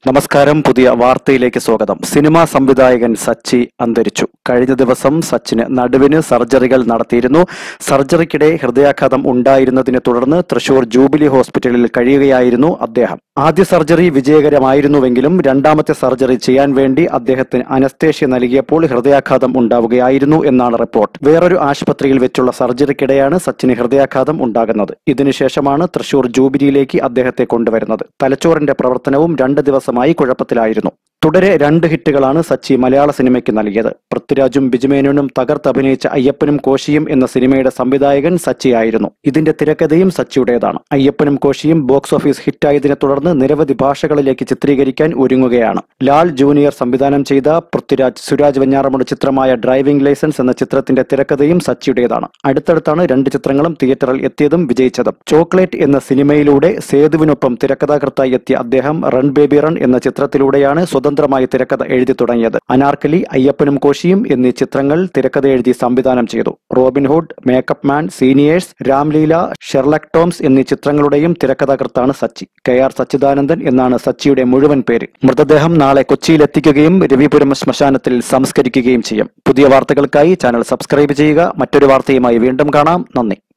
നമസ്കാരം പുതിയ വാർത്തയിലേക്ക് സ്വാഗതം സിനിമാ സംവിധായകൻ സച്ചി അന്തരിച്ചു കഴിഞ്ഞ ദിവസം സച്ചിന് നടുവിന് സർജറികൾ നടത്തിയിരുന്നു സർജറിക്കിടെ ഹൃദയാഘാതം ഉണ്ടായിരുന്നതിനെ തുടർന്ന് തൃശൂർ ജൂബിലി ഹോസ്പിറ്റലിൽ കഴിയുകയായിരുന്നു അദ്ദേഹം ആദ്യ സർജറി വിജയകരമായിരുന്നുവെങ്കിലും രണ്ടാമത്തെ സർജറി ചെയ്യാൻ വേണ്ടി അദ്ദേഹത്തിന് അനസ്തേഷ്യ നൽകിയപ്പോൾ ഹൃദയാഘാതം ഉണ്ടാവുകയായിരുന്നു എന്നാണ് റിപ്പോർട്ട് വേറൊരു ആശുപത്രിയിൽ വെച്ചുള്ള സർജറിക്കിടെയാണ് സച്ചിന് ഹൃദയാഘാതം ഉണ്ടാകുന്നത് ഇതിനുശേഷമാണ് തൃശൂർ ജൂബിലിയിലേക്ക് അദ്ദേഹത്തെ കൊണ്ടുവരുന്നത് തലച്ചോറിന്റെ പ്രവർത്തനവും രണ്ട് ദിവസമായി കുഴപ്പത്തിലായിരുന്നു തുടരെ രണ്ട് ഹിറ്റുകളാണ് സച്ചി മലയാള സിനിമയ്ക്ക് നൽകിയത് പൃഥ്വിരാജും ബിജുമേനോനും തകർത്തഭിനയിച്ച അയ്യപ്പനും കോശിയും എന്ന സിനിമയുടെ സംവിധായകൻ സച്ചിയായിരുന്നു ഇതിന്റെ തിരക്കഥയും സച്ചിയുടേതാണ് അയ്യപ്പനും കോശിയും ബോക്സ് ഓഫീസ് ഹിറ്റായതിനെ തുടർന്ന് നിരവധി ഭാഷകളിലേക്ക് ചിത്രീകരിക്കാൻ ഒരുങ്ങുകയാണ് ലാൽ ജൂനിയർ സംവിധാനം ചെയ്ത പൃഥ്വിരാജ് സുരാജ് വെഞ്ഞാറമുടെ ചിത്രമായ ഡ്രൈവിംഗ് ലൈസൻസ് എന്ന ചിത്രത്തിന്റെ തിരക്കഥയും സച്ചിയുടേതാണ് അടുത്തടുത്താണ് രണ്ട് ചിത്രങ്ങളും തിയേറ്ററിൽ എത്തിയതും വിജയിച്ചതും ചോക്ലേറ്റ് എന്ന സിനിമയിലൂടെ സേതുവിനൊപ്പം തിരക്കഥാകൃത്തായി എത്തിയ അദ്ദേഹം റൺ ബേബി റൺ എന്ന ചിത്രത്തിലൂടെയാണ് സ്വതന്ത്രമായി തിരക്കഥ എഴുതി തുടങ്ങിയത് അനാർക്കലി അയ്യപ്പനും കോശിയും എന്നീ ചിത്രങ്ങൾ തിരക്കഥ എഴുതി സംവിധാനം ചെയ്തു Robin Hood makeup man seniors Ramleela Sherlock Toms എന്നീ ചിത്രങ്ങളുടെയും തിരക്കഥാകൃത്താണ് സച്ചി കെ ആർ സച്ചിദാനന്ദൻ എന്നാണ് സച്ചിയുടെ മുഴുവൻ പേര് മൃതദേഹം നാളെ കൊച്ചിയിൽ എത്തിക്കുകയും രവിപുരം ശ്മശാനത്തിൽ സംസ്കരിക്കുകയും ചെയ്യും പുതിയ വാർത്തകൾക്കായി ചാനൽ സബ്സ്ക്രൈബ് ചെയ്യുക മറ്റൊരു വാർത്തയുമായി വീണ്ടും കാണാം നന്ദി